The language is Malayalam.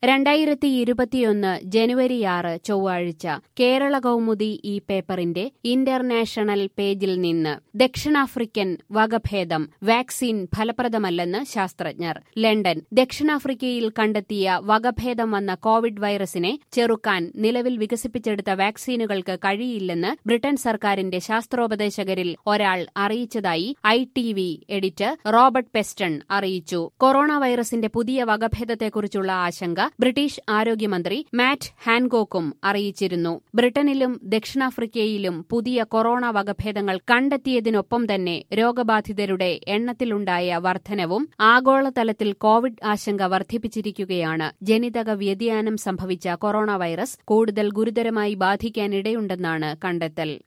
രണ്ടായിരത്തി ഇരുപത്തിയൊന്ന് ജനുവരി ആറ് ചൊവ്വാഴ്ച കേരള കൗമുദി ഈ പേപ്പറിന്റെ ഇന്റർനാഷണൽ പേജിൽ നിന്ന് ദക്ഷിണാഫ്രിക്കൻ വകഭേദം വാക്സിൻ ഫലപ്രദമല്ലെന്ന് ശാസ്ത്രജ്ഞർ ലണ്ടൻ ദക്ഷിണാഫ്രിക്കയിൽ കണ്ടെത്തിയ വകഭേദം വന്ന കോവിഡ് വൈറസിനെ ചെറുക്കാൻ നിലവിൽ വികസിപ്പിച്ചെടുത്ത വാക്സിനുകൾക്ക് കഴിയില്ലെന്ന് ബ്രിട്ടൻ സർക്കാരിന്റെ ശാസ്ത്രോപദേശകരിൽ ഒരാൾ അറിയിച്ചതായി I T V editor Robert Peston അറിയിച്ചു കൊറോണ വൈറസിന്റെ പുതിയ വകഭേദത്തെക്കുറിച്ചുള്ള ആശങ്ക ബ്രിട്ടീഷ് ആരോഗ്യമന്ത്രി മാറ്റ് ഹാൻകോക്കും അറിയിച്ചിരുന്നു ബ്രിട്ടനിലും ദക്ഷിണാഫ്രിക്കയിലും പുതിയ കൊറോണ വകഭേദങ്ങൾ കണ്ടെത്തിയതിനൊപ്പം തന്നെ രോഗബാധിതരുടെ എണ്ണത്തിലുണ്ടായ വർധനവും ആഗോളതലത്തിൽ കോവിഡ് ആശങ്ക വർദ്ധിപ്പിച്ചിരിക്കുകയാണ് ജനിതക വ്യതിയാനം സംഭവിച്ച കൊറോണ വൈറസ് കൂടുതൽ ഗുരുതരമായി ബാധിക്കാനിടയുണ്ടെന്നാണ് കണ്ടെത്തൽ